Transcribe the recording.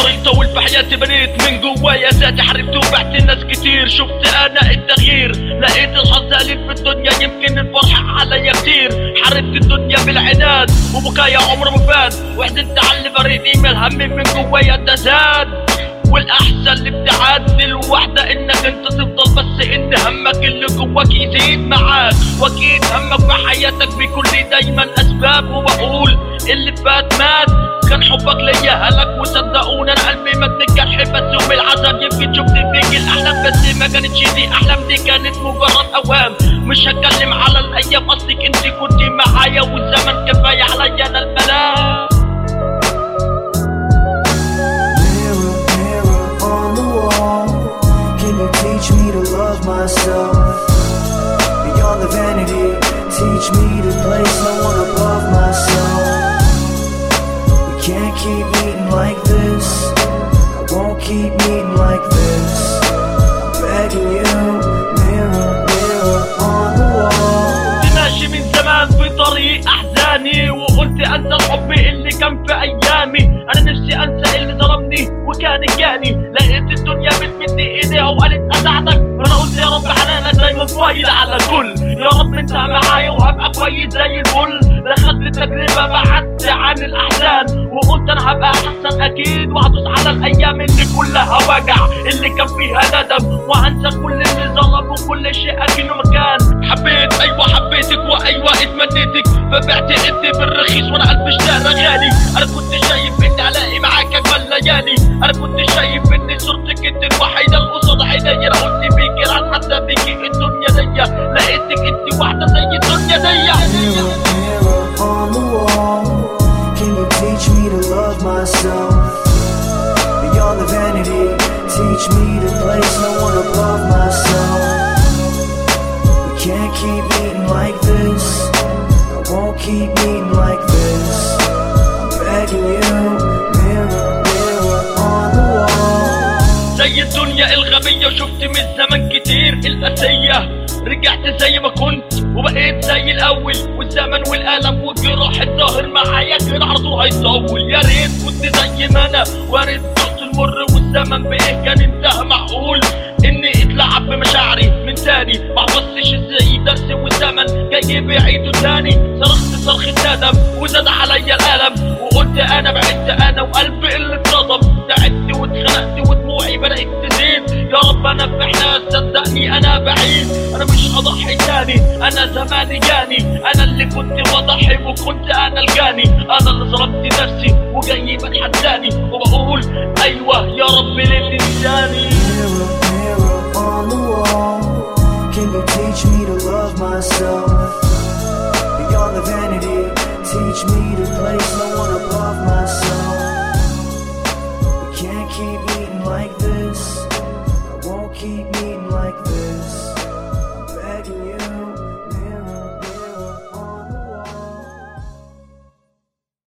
طريق طويل في حياتي بنيت من جوايا ذاتي حاربت وبعت ناس كتير شفت انا التغيير لقيت الحظ قليل في الدنيا يمكن الفرحة عليا كتير حاربت الدنيا بالعناد وبكايا عمره ما فات وحزنت على اللي بريدي من الهم من جوايا ده زاد والاحسن الابتعاد للوحدة انك انت تفضل بس ان همك اللي جواك يزيد معاك واكيد همك في حياتك بيكون لي دايما اسباب وبقول اللي فات مات كان حبك ليا هلك وصدقوني انا قلبي مد الجرح بس يوم العذاب يمكن شفت فيك الاحلام بس ما كانتش دي احلام دي كانت مجرد اوهام مش هتكلم على الايام اصلك انت كنت معايا والزمن كفايه عليا انا الملام Mirror, mirror on the wall. Can you teach me to love myself? Beyond the vanity, teach me to place no one above myself. We can't keep meeting like this. I won't keep meeting like this. I'm begging you, mirror, mirror on the wall. كنت ماشي من زمان في طريق احزاني وقلت انسى الحب اللي كان في ايامي انا نفسي انسى اللي ظلمني وكان جاني لقيت الدنيا بتمد ايديها وقالت اساعدك انا قلت يا رب حنانك دايما كويس على الكل يا رب انت معايا وهبقى كويس زي الفل دخلت التجربه بعدت عن الاحزان وقلت انا هبقى احسن اكيد وهدوس على الايام اللي كلها وجع اللي كان فيها ندم وهنسى كل اللي ظلم وكل شيء اكنه مكان حبيت ايوه حبيتك وايوه اتمنيتك فبعت انت بالرخيص وانا قلبي اشترى غالي انا كنت شايف اني الاقي معاك اجمل ليالي انا كنت شايف ان صورتك انت الوحيده اللي قصاد عينيا انا قلت بيكي عن حتى بيكي الدنيا ديا لقيتك انت واحده زي الدنيا ديا Mirror, mirror on the wall. Can you teach me to love myself? Beyond the vanity, teach me to place no one above myself. We can't keep meeting like this. I won't keep meeting like this. I'm begging you, mirror, mirror on the wall. زي الدنيا الغبية وشفت من زمن كتير القاسية رجعت زي ما كنت وبقيت زي الأول والزمن والألم والجراح الظاهر معايا كان على طول هيطول يا ريت كنت زي ما أنا وارد ضغط المر والزمن بإيه كان انتهى معقول إني اتلعب بمشاعري من تاني ما بصش ازاي درس والزمن جاي بعيده تاني صرخت صرخة ندم وزاد عليا الألم وقلت أنا بعدت أنا وقلبي اللي اتصدم تعبت واتخنقت ودموعي بدأت تزيد يا رب أنا في حناس صدقني أنا بعيد أنا مش هضحي تاني أنا زماني جاني أنا اللي كنت بضحي وكنت أنا الجاني أنا اللي ظلمت نفسي وجاي بتحداني وبقول أيوه يا رب للي نساني Mirror, mirror on the wall. Can you teach me to love myself?